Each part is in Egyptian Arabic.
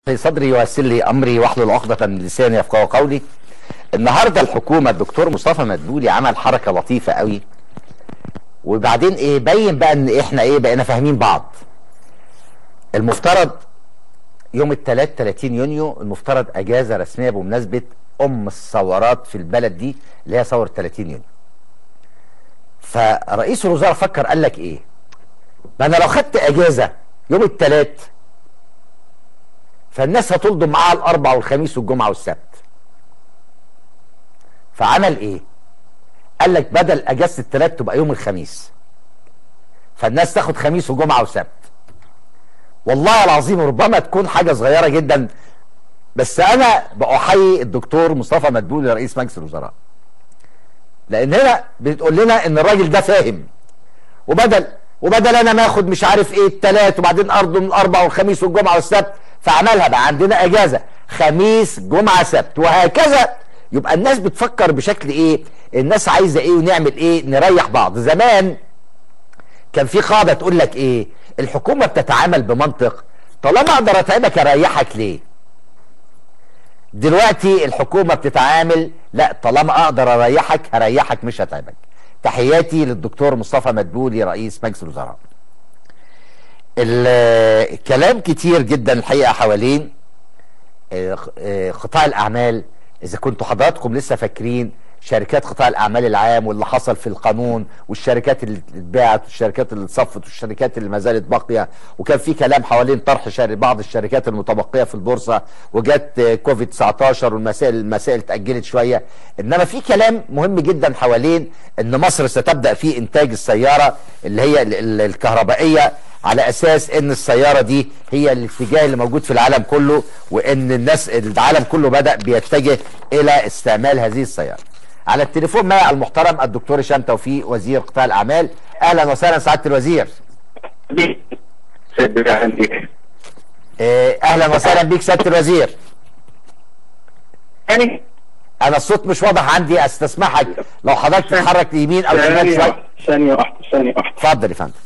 في صدري ويسر لي امري واحلل عقدة من لساني يفقهوا قولي النهارده الحكومه الدكتور مصطفى مدبولي عمل حركه لطيفه قوي وبعدين ايه بين بقى ان احنا ايه بقينا فاهمين بعض المفترض يوم الثلاث 30 يونيو المفترض اجازه رسميه بمناسبه ام الثورات في البلد دي اللي هي ثوره 30 يونيو فرئيس الوزراء فكر قال لك ايه ما انا لو خدت اجازه يوم الثلاث فالناس هتلضم معاها الاربع والخميس والجمعه والسبت فعمل ايه قال لك بدل اجازه الثلاث تبقى يوم الخميس فالناس تاخد خميس وجمعه وسبت والله العظيم ربما تكون حاجه صغيره جدا بس انا بأحيي الدكتور مصطفى مدبولي رئيس مجلس الوزراء لان هنا بتقول لنا ان الراجل ده فاهم وبدل وبدل انا ما اخد مش عارف ايه الثلاث وبعدين ارضه من الاربع والخميس والجمعه والسبت فعملها بقى عندنا اجازه خميس جمعه سبت وهكذا يبقى الناس بتفكر بشكل ايه الناس عايزه ايه ونعمل ايه نريح بعض زمان كان في قاعده تقول لك ايه الحكومه بتتعامل بمنطق طالما اقدر اتعبك اريحك ليه دلوقتي الحكومه بتتعامل لا طالما اقدر اريحك هريحك مش هتعبك تحياتي للدكتور مصطفى مدبولي رئيس مجلس الوزراء الكلام كتير جدا الحقيقه حوالين قطاع الاعمال اذا كنتوا حضراتكم لسه فاكرين شركات قطاع الاعمال العام واللي حصل في القانون والشركات اللي اتباعت والشركات اللي اتصفت والشركات اللي ما زالت باقيه وكان في كلام حوالين طرح بعض الشركات المتبقيه في البورصه وجت كوفيد 19 والمسائل المسائل اتاجلت شويه انما في كلام مهم جدا حوالين ان مصر ستبدا في انتاج السياره اللي هي الكهربائيه على اساس ان السياره دي هي الاتجاه اللي موجود في العالم كله وان الناس العالم كله بدا بيتجه الى استعمال هذه السياره. على التليفون معي المحترم الدكتور هشام توفيق وزير قطاع الاعمال اهلا وسهلا سعاده الوزير. اهلا وسهلا بيك سعاده الوزير. يعني انا الصوت مش واضح عندي استسمحك لو حضرتك تتحرك ليمين او شمال شويه. ثانية واحدة ثانية واحدة اتفضل يا فندم.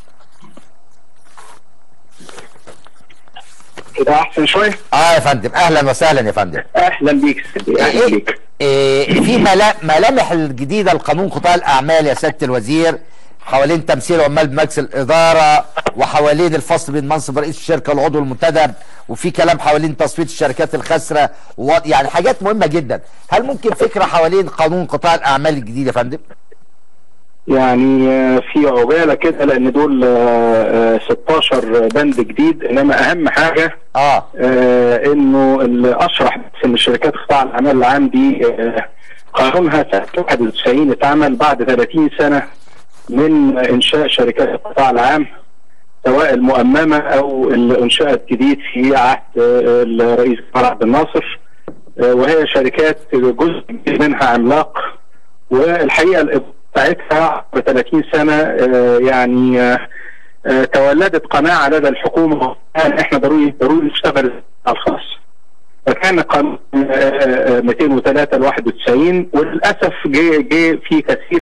كده أحسن شوية اه يا فندم اهلا وسهلا يا فندم. أهلا بيك سيدي أهلا إيه بيك إيه في ملا- ملامح الجديده لقانون قطاع الاعمال يا سياده الوزير حوالين تمثيل عمال بمجلس الاداره وحوالين الفصل بين منصب رئيس الشركه والعضو المنتدب وفي كلام حوالين تصفيه الشركات الخاسره و- يعني حاجات مهمه جدا هل ممكن فكره حوالين قانون قطاع الاعمال الجديد يا فندم؟ يعني آه، في عجالة كده لأن دول آه، آه، 16 بند جديد إنما أهم حاجة اه آه، إنه اللي أشرح بس إن شركات قطاع الأعمال العام دي آه، قانونها سنة 91 اتعمل بعد 30 سنة من إنشاء شركات القطاع العام سواء المؤممة أو اللي أنشأت جديد في عهد آه، الرئيس جمال عبد الناصر آه، وهي شركات جزء كبير منها عملاق والحقيقة الإبداع بتاعتها ب 30 سنة آه، يعني آه، آه، تولدت قناعة لدى الحكومة أن إحنا ضروري ضروري نشتغل على الخاص فكان قانون آه، آه، آه، 203 ل 91 وللأسف جه جه في كثير